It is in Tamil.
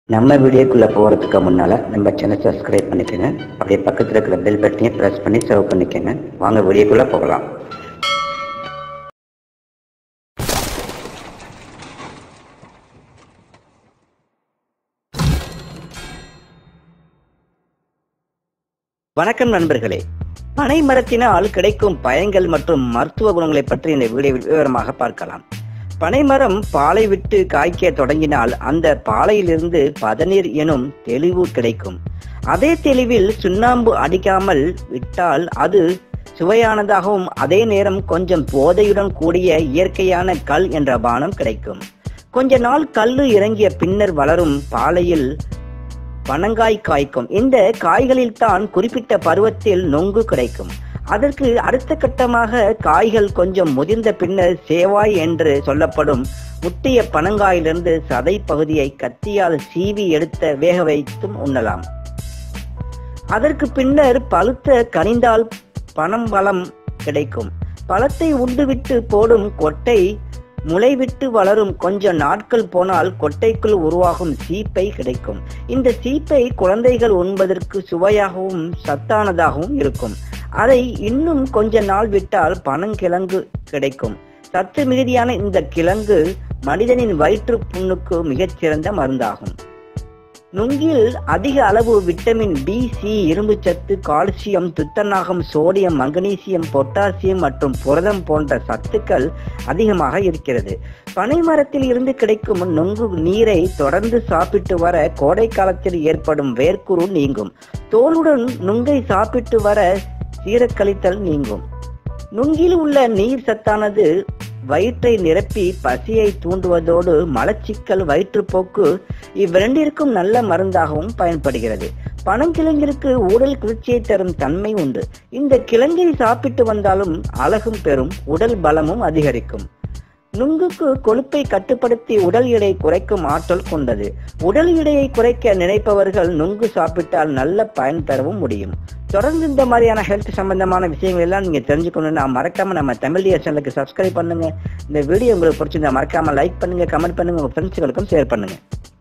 நம்ம வீடியோக்குள்ள போறதுக்கு முன்னால நம்ம சேனல் சப்ஸ்கிரைப் பண்ணிக்கோங்க அப்படியே பக்கத்துல இருக்கிற பெல் பட்டனையும் பிரஸ் பண்ணி சேவ் பண்ணிக்கோங்க வாங்க வீடியோக்குள்ள போகலாம் வணக்கம் நண்பர்களே பனை மரத்தினால் கிடைக்கும் பயன்கள் மற்றும் மருத்துவ குணங்களை பற்றி இந்த வீடியோவில் விவரமாக பார்க்கலாம் பனைமரம் பாலை விட்டு காய்க்க தொடங்கினால் அந்த பாலையிலிருந்து பதநீர் எனும் தெளிவு கிடைக்கும் அதே தெளிவில் சுண்ணாம்பு அடிக்காமல் விட்டால் அது சுவையானதாகவும் அதே நேரம் கொஞ்சம் போதையுடன் கூடிய இயற்கையான கல் என்ற பானம் கிடைக்கும் கொஞ்ச நாள் கல்லு இறங்கிய பின்னர் வளரும் பாலையில் பனங்காய் காய்க்கும் இந்த காய்களில் தான் குறிப்பிட்ட பருவத்தில் நொங்கு கிடைக்கும் அதற்கு அடுத்த கட்டமாக காய்கள் கொஞ்சம் முதிர்ந்த பின்னர் சேவாய் என்று சொல்லப்படும் முட்டிய பனங்காயிலிருந்து சதை பகுதியை கத்தியால் சீவி எடுத்த வேக வைத்தும் உண்ணலாம் அதற்கு பின்னர் பழுத்த கனிந்தால் பனம் பழம் கிடைக்கும் பழத்தை உண்டுவிட்டு போடும் கொட்டை முளைவிட்டு வளரும் கொஞ்ச நாட்கள் போனால் கொட்டைக்குள் உருவாகும் சீப்பை கிடைக்கும் இந்த சீப்பை குழந்தைகள் உண்பதற்கு சுவையாகவும் சத்தானதாகவும் இருக்கும் அதை இன்னும் கொஞ்ச நாள் விட்டால் பனங்கிழங்கு கிடைக்கும் சத்து மிகுதியான இந்த கிழங்கு மனிதனின் வயிற்று புண்ணுக்கு மிகச்சிறந்த மருந்தாகும் நுங்கில் அதிக அளவு விட்டமின் பி சி இரும்பு சத்து கால்சியம் துத்தநாகம் சோடியம் மங்கனீசியம் பொட்டாசியம் மற்றும் புரதம் போன்ற சத்துக்கள் அதிகமாக இருக்கிறது பனை மரத்தில் இருந்து கிடைக்கும் நுங்கு நீரை தொடர்ந்து சாப்பிட்டு வர கோடை காலத்தில் ஏற்படும் வேர்க்குரு நீங்கும் தோலுடன் நுங்கை சாப்பிட்டு வர சீரக்கழித்தல் நீங்கும் நுங்கில் உள்ள நீர் சத்தானது வயிற்றை நிரப்பி பசியை தூண்டுவதோடு மலச்சிக்கல் வயிற்றுப்போக்கு இவ்விரண்டிற்கும் நல்ல மருந்தாகவும் பயன்படுகிறது பனங்கிழங்கிற்கு உடல் குளிர்ச்சியை தரும் தன்மை உண்டு இந்த கிழங்கை சாப்பிட்டு வந்தாலும் அழகும் பெறும் உடல் பலமும் அதிகரிக்கும் நுங்குக்கு கொழுப்பை கட்டுப்படுத்தி உடல் எடை குறைக்கும் ஆற்றல் கொண்டது உடல் எடையை குறைக்க நினைப்பவர்கள் நுங்கு சாப்பிட்டால் நல்ல பயன் பெறவும் முடியும் தொடர்ந்து இந்த மாதிரியான ஹெல்த் சம்பந்தமான விஷயங்கள் எல்லாம் நீங்க தெரிஞ்சுக்கணும்னா மறக்காம நம்ம தமிழ் டிஎஸ் சேனலுக்கு சப்ஸ்கிரைப் பண்ணுங்க இந்த வீடியோ உங்களுக்கு பிடிச்சிருந்தா மறக்காம லைக் பண்ணுங்க கமெண்ட் பண்ணுங்க உங்க ஃப்ரெண்ட்ஸுகளுக்கும் ஷேர் பண்ணுங்க